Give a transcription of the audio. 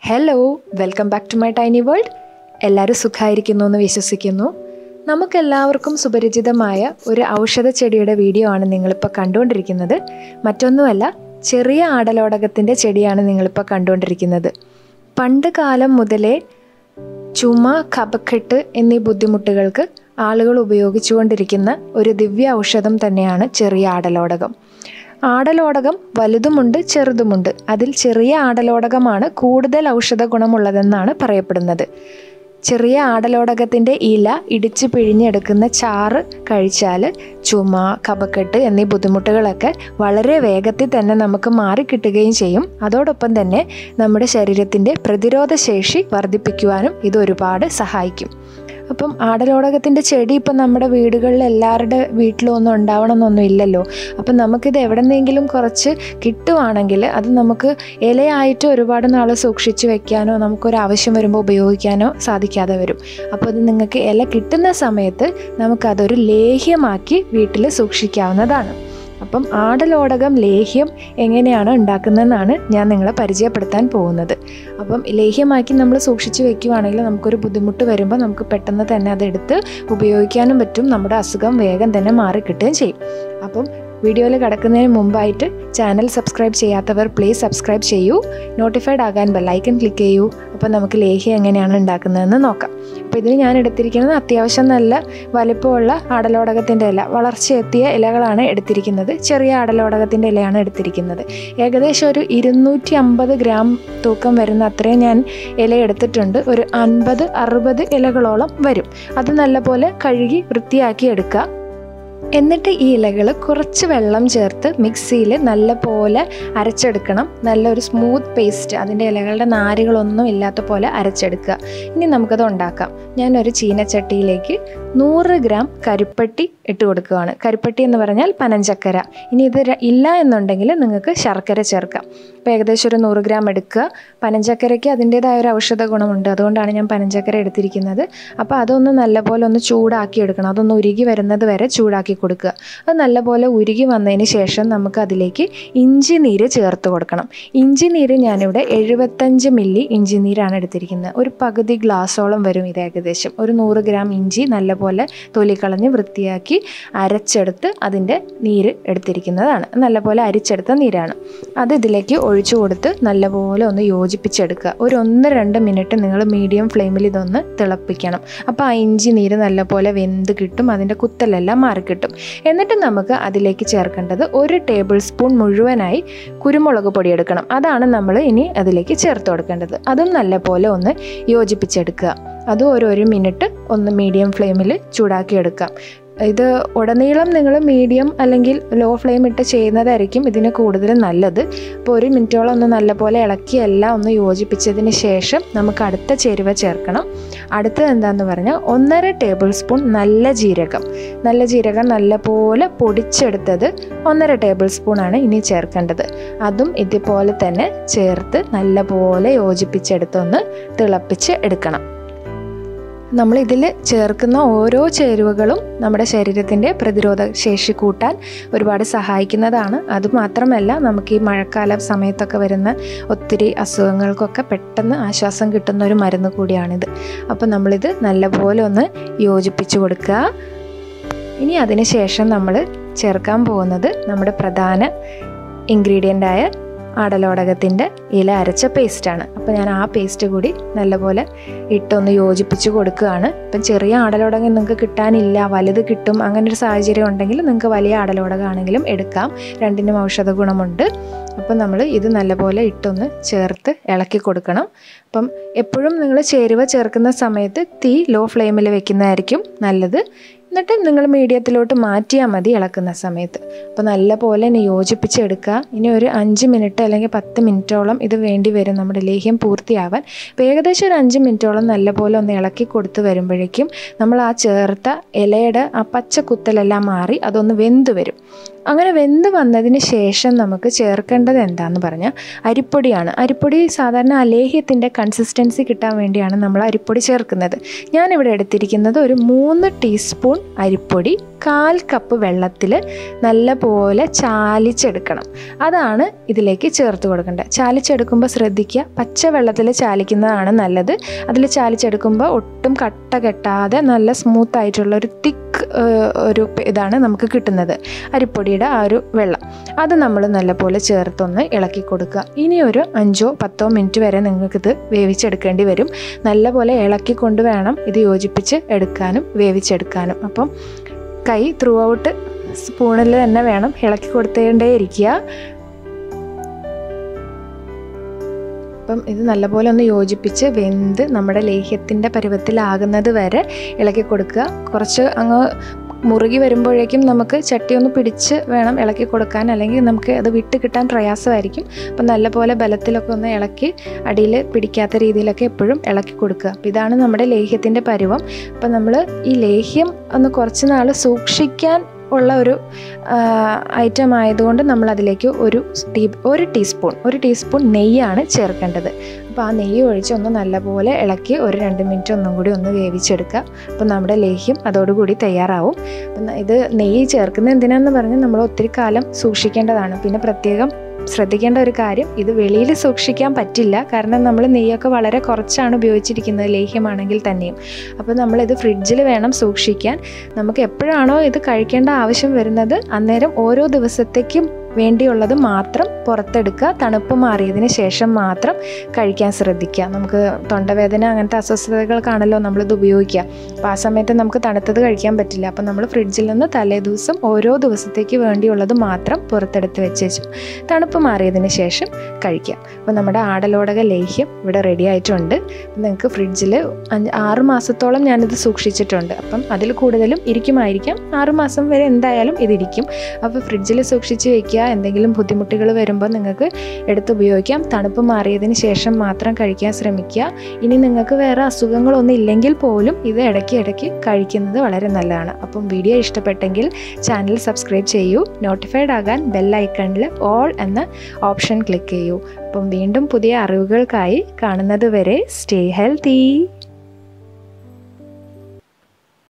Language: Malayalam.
hello welcome back to my tiny world എല്ലാവരും സുഖമായിരിക്കുന്നു എന്ന് വിശ്വസിക്കുന്നു നമുക്കെല്ലാവർക്കും സുപരിചിതമായ ഒരു ഔഷധ ചെടിയുടെ വീഡിയോ ആണ് നിങ്ങളിപ്പോൾ കണ്ടുകൊണ്ടിരിക്കുന്നത് മറ്റൊന്നുമല്ല ചെറിയ ആടലോടകത്തിൻ്റെ ചെടിയാണ് നിങ്ങളിപ്പോൾ കണ്ടുകൊണ്ടിരിക്കുന്നത് പണ്ട് കാലം മുതലേ ചുമ കപക്കെട്ട് എന്നീ ബുദ്ധിമുട്ടുകൾക്ക് ആളുകൾ ഉപയോഗിച്ചുകൊണ്ടിരിക്കുന്ന ഒരു ദിവ്യ ഔഷധം തന്നെയാണ് ചെറിയ ആടലോടകം ആടലോടകം വലുതുമുണ്ട് ചെറുതുമുണ്ട് അതിൽ ചെറിയ ആടലോടകമാണ് കൂടുതൽ ഔഷധ ഗുണമുള്ളതെന്നാണ് പറയപ്പെടുന്നത് ചെറിയ ആടലോടകത്തിൻ്റെ ഇല ഇടിച്ച് പിഴിഞ്ഞെടുക്കുന്ന ചാറ് കഴിച്ചാൽ ചുമ കപക്കെട്ട് എന്നീ ബുദ്ധിമുട്ടുകളൊക്കെ വളരെ വേഗത്തിൽ തന്നെ നമുക്ക് മാറിക്കിട്ടുകയും ചെയ്യും അതോടൊപ്പം തന്നെ നമ്മുടെ ശരീരത്തിൻ്റെ പ്രതിരോധ ശേഷി വർദ്ധിപ്പിക്കുവാനും ഇത് ഒരുപാട് സഹായിക്കും അപ്പം ആടലോടകത്തിൻ്റെ ചെടി ഇപ്പം നമ്മുടെ വീടുകളിൽ എല്ലാവരുടെ വീട്ടിലും ഒന്നും ഉണ്ടാവണമെന്നൊന്നും ഇല്ലല്ലോ അപ്പം നമുക്കിത് എവിടെ നിന്നെങ്കിലും കുറച്ച് കിട്ടുവാണെങ്കിൽ അത് നമുക്ക് ഇലയായിട്ട് ഒരുപാട് നാൾ സൂക്ഷിച്ച് വെക്കാനോ നമുക്കൊരു ആവശ്യം വരുമ്പോൾ ഉപയോഗിക്കാനോ സാധിക്കാതെ വരും അപ്പോൾ അത് നിങ്ങൾക്ക് ഇല കിട്ടുന്ന സമയത്ത് നമുക്കതൊരു ലേഹ്യമാക്കി വീട്ടിൽ സൂക്ഷിക്കാവുന്നതാണ് അപ്പം ആടലോടകം ലേഹ്യം എങ്ങനെയാണ് ഉണ്ടാക്കുന്നതെന്നാണ് ഞാൻ നിങ്ങളെ പരിചയപ്പെടുത്താൻ പോകുന്നത് അപ്പം ലേഹ്യമാക്കി നമ്മൾ സൂക്ഷിച്ച് വെക്കുവാണെങ്കിൽ നമുക്കൊരു ബുദ്ധിമുട്ട് വരുമ്പോൾ നമുക്ക് പെട്ടെന്ന് തന്നെ അതെടുത്ത് ഉപയോഗിക്കാനും പറ്റും നമ്മുടെ അസുഖം വേഗം തന്നെ മാറിക്കിട്ടുകയും ചെയ്യും അപ്പം വീഡിയോയിൽ കിടക്കുന്നതിന് മുമ്പായിട്ട് ചാനൽ സബ്സ്ക്രൈബ് ചെയ്യാത്തവർ പ്ലീസ് സബ്സ്ക്രൈബ് ചെയ്യൂ നോട്ടിഫൈഡ് ആകാൻ ബെല്ലൈക്കൺ ക്ലിക്ക് ചെയ്യൂ അപ്പോൾ നമുക്ക് ലേഹ്യം എങ്ങനെയാണ് ഉണ്ടാക്കുന്നതെന്ന് നോക്കാം അപ്പോൾ ഇതിന് ഞാൻ എടുത്തിരിക്കുന്നത് അത്യാവശ്യം നല്ല വലിപ്പമുള്ള ആടലോടകത്തിൻ്റെ ഇല വളർച്ചയെത്തിയ ഇലകളാണ് എടുത്തിരിക്കുന്നത് ചെറിയ ആടലോടകത്തിൻ്റെ ഇലയാണ് എടുത്തിരിക്കുന്നത് ഏകദേശം ഒരു ഇരുന്നൂറ്റി അമ്പത് ഗ്രാം തൂക്കം വരുന്ന അത്രയും ഞാൻ ഇല എടുത്തിട്ടുണ്ട് ഒരു അൻപത് അറുപത് ഇലകളോളം വരും അത് നല്ലപോലെ കഴുകി വൃത്തിയാക്കി എടുക്കുക എന്നിട്ട് ഈ ഇലകൾ കുറച്ച് വെള്ളം ചേർത്ത് മിക്സിയിൽ നല്ല പോലെ അരച്ചെടുക്കണം നല്ലൊരു സ്മൂത്ത് പേസ്റ്റ് അതിൻ്റെ ഇലകളുടെ നാരുകളൊന്നും ഇല്ലാത്ത പോലെ അരച്ചെടുക്കുക ഇനി നമുക്കത് ഉണ്ടാക്കാം ഞാനൊരു ചീനച്ചട്ടിയിലേക്ക് നൂറ് ഗ്രാം കരിപ്പട്ടി ഇട്ട് കൊടുക്കുകയാണ് കരിപ്പട്ടി എന്ന് പറഞ്ഞാൽ പനഞ്ചക്കര ഇനി ഇത് ഇല്ല എന്നുണ്ടെങ്കിൽ നിങ്ങൾക്ക് ശർക്കര ചേർക്കാം അപ്പോൾ ഏകദേശം ഒരു നൂറ് ഗ്രാം എടുക്കുക പനഞ്ചക്കരയ്ക്ക് അതിൻ്റേതായ ഒരു ഔഷധ ഗുണമുണ്ട് അതുകൊണ്ടാണ് ഞാൻ പനഞ്ചക്കര എടുത്തിരിക്കുന്നത് അപ്പോൾ അതൊന്ന് നല്ലപോലെ ഒന്ന് ചൂടാക്കി എടുക്കണം അതൊന്ന് ഉരുകി വരുന്നത് വരെ ചൂടാക്കി കൊടുക്കുക അത് നല്ലപോലെ ഉരുകി വന്നതിന് ശേഷം നമുക്ക് അതിലേക്ക് ഇഞ്ചി നീര് ചേർത്ത് കൊടുക്കണം ഇഞ്ചി നീര് ഞാനിവിടെ എഴുപത്തഞ്ച് മില്ലി ഇഞ്ചി നീരാണ് എടുത്തിരിക്കുന്നത് ഒരു പകുതി ഗ്ലാസോളം വരും ഇത് ഏകദേശം ഒരു നൂറ് ഗ്രാം ഇഞ്ചി നല്ലപോലെ തൊലിക്കളഞ്ഞ് വൃത്തിയാക്കി അരച്ചെടുത്ത് അതിൻ്റെ നീര് എടുത്തിരിക്കുന്നതാണ് നല്ലപോലെ അരിച്ചെടുത്ത നീരാണ് അത് ഇതിലേക്ക് ഒഴിച്ചു കൊടുത്ത് നല്ലപോലെ ഒന്ന് യോജിപ്പിച്ചെടുക്കുക ഒരു ഒന്ന് രണ്ട് മിനിറ്റ് നിങ്ങൾ മീഡിയം ഫ്ലെയിമിൽ ഇതൊന്ന് തിളപ്പിക്കണം അപ്പോൾ ആ ഇഞ്ചി നീര് നല്ലപോലെ വെന്ത് കിട്ടും അതിൻ്റെ കുത്തലെല്ലാം മാറിക്കിട്ടും എന്നിട്ട് നമുക്ക് അതിലേക്ക് ചേർക്കേണ്ടത് ഒരു ടേബിൾ സ്പൂൺ മുഴുവനായി കുരുമുളക് പൊടി എടുക്കണം അതാണ് നമ്മൾ ഇനി അതിലേക്ക് ചേർത്ത് കൊടുക്കേണ്ടത് അതും നല്ലപോലെ ഒന്ന് യോജിപ്പിച്ചെടുക്കുക അതും ഒരു ഒരു മിനിറ്റ് ഒന്ന് മീഡിയം ഫ്ലെയിമിൽ ചൂടാക്കി എടുക്കാം ഇത് ഉടനീളം നിങ്ങൾ മീഡിയം അല്ലെങ്കിൽ ലോ ഫ്ലെയിം ഇട്ട് ചെയ്യുന്നതായിരിക്കും ഇതിന് കൂടുതൽ നല്ലത് അപ്പോൾ ഒരു മിനിറ്റോളം ഒന്ന് നല്ലപോലെ ഇളക്കി എല്ലാം ഒന്ന് യോജിപ്പിച്ചതിന് ശേഷം നമുക്ക് അടുത്ത ചേരുവ ചേർക്കണം അടുത്തത് എന്താണെന്ന് പറഞ്ഞാൽ ഒന്നര ടേബിൾ സ്പൂൺ നല്ല ജീരകം നല്ല ജീരകം നല്ലപോലെ പൊടിച്ചെടുത്തത് ഒന്നര ടേബിൾ സ്പൂണാണ് ഇനി ചേർക്കേണ്ടത് അതും ഇതുപോലെ തന്നെ ചേർത്ത് നല്ലപോലെ യോജിപ്പിച്ചെടുത്തൊന്ന് തിളപ്പിച്ച് എടുക്കണം നമ്മൾ ഇതിൽ ചേർക്കുന്ന ഓരോ ചേരുവകളും നമ്മുടെ ശരീരത്തിൻ്റെ പ്രതിരോധ ശേഷി കൂട്ടാൻ ഒരുപാട് സഹായിക്കുന്നതാണ് അതുമാത്രമല്ല നമുക്ക് ഈ മഴക്കാല സമയത്തൊക്കെ വരുന്ന ഒത്തിരി അസുഖങ്ങൾക്കൊക്കെ പെട്ടെന്ന് ആശ്വാസം കിട്ടുന്ന ഒരു മരുന്ന് കൂടിയാണിത് അപ്പോൾ നമ്മളിത് നല്ലപോലെ ഒന്ന് യോജിപ്പിച്ച് കൊടുക്കുക ഇനി അതിന് ശേഷം നമ്മൾ ചേർക്കാൻ പോകുന്നത് നമ്മുടെ പ്രധാന ഇൻഗ്രീഡിയൻ്റായ ആടലോടകത്തിൻ്റെ ഇല അരച്ച പേസ്റ്റാണ് അപ്പോൾ ഞാൻ ആ പേസ്റ്റ് കൂടി നല്ലപോലെ ഇട്ടൊന്ന് യോജിപ്പിച്ച് കൊടുക്കുകയാണ് ഇപ്പം ചെറിയ ആടലോടകം നിങ്ങൾക്ക് കിട്ടാനില്ല വലുത് കിട്ടും അങ്ങനെ ഒരു സാഹചര്യം ഉണ്ടെങ്കിൽ നിങ്ങൾക്ക് വലിയ ആടലോടകമാണെങ്കിലും എടുക്കാം രണ്ടിനും ഔഷധ ഗുണമുണ്ട് അപ്പം നമ്മൾ ഇത് നല്ലപോലെ ഇട്ടൊന്ന് ചേർത്ത് ഇളക്കി കൊടുക്കണം അപ്പം എപ്പോഴും നിങ്ങൾ ചേരുവ ചേർക്കുന്ന സമയത്ത് തീ ലോ ഫ്ലെയിമിൽ വെക്കുന്നതായിരിക്കും നല്ലത് എന്നിട്ട് നിങ്ങൾ മീഡിയത്തിലോട്ട് മാറ്റിയാൽ മതി ഇളക്കുന്ന സമയത്ത് അപ്പോൾ നല്ല പോലെ ഇനി യോജിപ്പിച്ചെടുക്കുക ഇനി ഒരു അഞ്ച് മിനിറ്റ് അല്ലെങ്കിൽ പത്ത് മിനിറ്റോളം ഇത് വേണ്ടി വരും നമ്മുടെ ലേഹ്യം പൂർത്തിയാവാൻ അപ്പോൾ ഏകദേശം ഒരു അഞ്ച് മിനിറ്റോളം നല്ലപോലെ ഒന്ന് ഇളക്കി കൊടുത്ത് വരുമ്പോഴേക്കും നമ്മൾ ആ ചേർത്ത ഇലയുടെ ആ പച്ച കുത്തലെല്ലാം മാറി അതൊന്ന് വെന്ത് വരും അങ്ങനെ വെന്ത് വന്നതിന് ശേഷം നമുക്ക് ചേർക്കേണ്ടത് എന്താണെന്ന് പറഞ്ഞാൽ അരിപ്പൊടിയാണ് അരിപ്പൊടി സാധാരണ അലേഹ്യത്തിൻ്റെ കൺസിസ്റ്റൻസി കിട്ടാൻ വേണ്ടിയാണ് നമ്മൾ അരിപ്പൊടി ചേർക്കുന്നത് ഞാനിവിടെ എടുത്തിരിക്കുന്നത് ഒരു മൂന്ന് ടീസ്പൂൺ അരിപ്പൊടി കാൽ കപ്പ് വെള്ളത്തിൽ നല്ല പോലെ ചാലിച്ചെടുക്കണം അതാണ് ഇതിലേക്ക് ചേർത്ത് കൊടുക്കേണ്ടത് ചാലിച്ചെടുക്കുമ്പോൾ ശ്രദ്ധിക്കുക പച്ച വെള്ളത്തിൽ ചാലിക്കുന്നതാണ് നല്ലത് അതിൽ ചാലിച്ചെടുക്കുമ്പോൾ ഒട്ടും കട്ട കെട്ടാതെ നല്ല സ്മൂത്ത് ആയിട്ടുള്ള ഒരു തിക്ക് ഒരു ഇതാണ് നമുക്ക് കിട്ടുന്നത് അരിപ്പൊടിയുടെ ആ ഒരു വെള്ളം അത് നമ്മൾ നല്ലപോലെ ചേർത്തൊന്ന് ഇളക്കി കൊടുക്കുക ഇനി ഒരു അഞ്ചോ പത്തോ മിനിറ്റ് വരെ നിങ്ങൾക്കിത് വേവിച്ചെടുക്കേണ്ടി വരും നല്ലപോലെ ഇളക്കിക്കൊണ്ട് വേണം ഇത് യോജിപ്പിച്ച് എടുക്കാനും വേവിച്ചെടുക്കാനും അപ്പം കൈ ത്രൂ ഔട്ട് സ്പൂണിൽ തന്നെ വേണം ഇളക്കി കൊടുത്തേണ്ടേ ഇരിക്കുക അപ്പം ഇത് നല്ലപോലെ ഒന്ന് യോജിപ്പിച്ച് വെന്ത് നമ്മുടെ ലേഹ്യത്തിൻ്റെ പരുവത്തിലാകുന്നത് വരെ ഇളക്കി കൊടുക്കുക കുറച്ച് അങ്ങ് മുറുകി വരുമ്പോഴേക്കും നമുക്ക് ചട്ടി ഒന്ന് പിടിച്ച് വേണം ഇളക്കി കൊടുക്കാൻ അല്ലെങ്കിൽ നമുക്ക് അത് വിട്ട് കിട്ടാൻ പ്രയാസമായിരിക്കും അപ്പം നല്ലപോലെ ബലത്തിലൊക്കെ ഒന്ന് ഇളക്കി അടിയിൽ പിടിക്കാത്ത രീതിയിലൊക്കെ എപ്പോഴും ഇളക്കി കൊടുക്കുക അപ്പം ഇതാണ് നമ്മുടെ ലേഹ്യത്തിൻ്റെ പരുവം അപ്പം നമ്മൾ ഈ ലേഹ്യം ഒന്ന് കുറച്ച് നാൾ സൂക്ഷിക്കാൻ ഉള്ള ഒരു ഐറ്റം ആയതുകൊണ്ട് നമ്മൾ അതിലേക്ക് ഒരു ടീ ഒരു ടീസ്പൂൺ ഒരു ടീസ്പൂൺ നെയ്യാണ് ചേർക്കേണ്ടത് അപ്പോൾ ആ നെയ്യ് ഒഴിച്ച് ഒന്ന് നല്ലപോലെ ഇളക്കി ഒരു രണ്ട് മിനിറ്റ് ഒന്നും കൂടി ഒന്ന് വേവിച്ചെടുക്കുക അപ്പോൾ നമ്മുടെ ലേഹ്യം അതോടുകൂടി തയ്യാറാവും അപ്പം ഇത് നെയ്യ് ചേർക്കുന്നത് എന്തിനാന്ന് പറഞ്ഞാൽ നമ്മൾ ഒത്തിരി കാലം സൂക്ഷിക്കേണ്ടതാണ് പിന്നെ പ്രത്യേകം ശ്രദ്ധിക്കേണ്ട ഒരു കാര്യം ഇത് വെളിയിൽ സൂക്ഷിക്കാൻ പറ്റില്ല കാരണം നമ്മൾ നെയ്യൊക്കെ വളരെ കുറച്ചാണ് ഉപയോഗിച്ചിരിക്കുന്നത് ലേഹ്യമാണെങ്കിൽ തന്നെയും അപ്പോൾ നമ്മളിത് ഫ്രിഡ്ജിൽ വേണം സൂക്ഷിക്കാൻ നമുക്ക് എപ്പോഴാണോ ഇത് കഴിക്കേണ്ട ആവശ്യം വരുന്നത് അന്നേരം ഓരോ ദിവസത്തേക്കും വേണ്ടിയുള്ളത് മാത്രം പുറത്തെടുക്കുക തണുപ്പ് മാറിയതിന് ശേഷം മാത്രം കഴിക്കാൻ ശ്രദ്ധിക്കുക നമുക്ക് തൊണ്ടവേദന അങ്ങനത്തെ അസ്വസ്ഥതകൾക്കാണല്ലോ നമ്മളിത് ഉപയോഗിക്കുക അപ്പോൾ ആ സമയത്ത് നമുക്ക് തണുത്തത് കഴിക്കാൻ പറ്റില്ല അപ്പോൾ നമ്മൾ ഫ്രിഡ്ജിൽ നിന്ന് തലേ ദിവസം ഓരോ ദിവസത്തേക്ക് വേണ്ടിയുള്ളത് മാത്രം പുറത്തെടുത്ത് വെച്ചേച്ചു തണുപ്പ് മാറിയതിന് ശേഷം കഴിക്കാം അപ്പോൾ നമ്മുടെ ആടലോടക ലേഹ്യം ഇവിടെ റെഡി ആയിട്ടുണ്ട് നിങ്ങൾക്ക് ഫ്രിഡ്ജിൽ അഞ്ച് ആറ് മാസത്തോളം ഞാനിത് സൂക്ഷിച്ചിട്ടുണ്ട് അപ്പം അതിൽ കൂടുതലും ഇരിക്കുമായിരിക്കാം ആറ് മാസം വരെ എന്തായാലും ഇതിരിക്കും അപ്പോൾ ഫ്രിഡ്ജിൽ സൂക്ഷിച്ച് വയ്ക്കുക എന്തെങ്കിലും ബുദ്ധിമുട്ടുകൾ വരുമ്പോൾ നിങ്ങൾക്ക് എടുത്ത് ഉപയോഗിക്കാം തണുപ്പ് മാറിയതിന് ശേഷം മാത്രം കഴിക്കാൻ ശ്രമിക്കുക ഇനി നിങ്ങൾക്ക് വേറെ അസുഖങ്ങളൊന്നും ഇല്ലെങ്കിൽ പോലും ഇത് ഇടയ്ക്ക് ഇടയ്ക്ക് കഴിക്കുന്നത് വളരെ നല്ലതാണ് അപ്പം വീഡിയോ ഇഷ്ടപ്പെട്ടെങ്കിൽ ചാനൽ സബ്സ്ക്രൈബ് ചെയ്യൂ നോട്ടിഫൈഡ് ആകാൻ ബെൽ ഐക്കണിൽ ഓൾ എന്ന ഓപ്ഷൻ ക്ലിക്ക് ചെയ്യൂ അപ്പം വീണ്ടും പുതിയ അറിവുകൾക്കായി കാണുന്നത് വരെ സ്റ്റേ ഹെൽത്തി